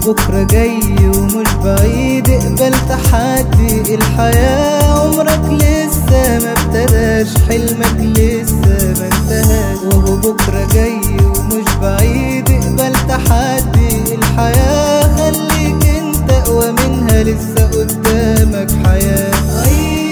وبكرة جاي ومش بعيد اقبل تحدي الحياة عمرك لسه ما ابتداش حلمك لسه ما انتهاش وهو بكرة جاي ومش بعيد اقبل تحدي الحياة خليك انت اقوى منها لسه قدامك حياة عيش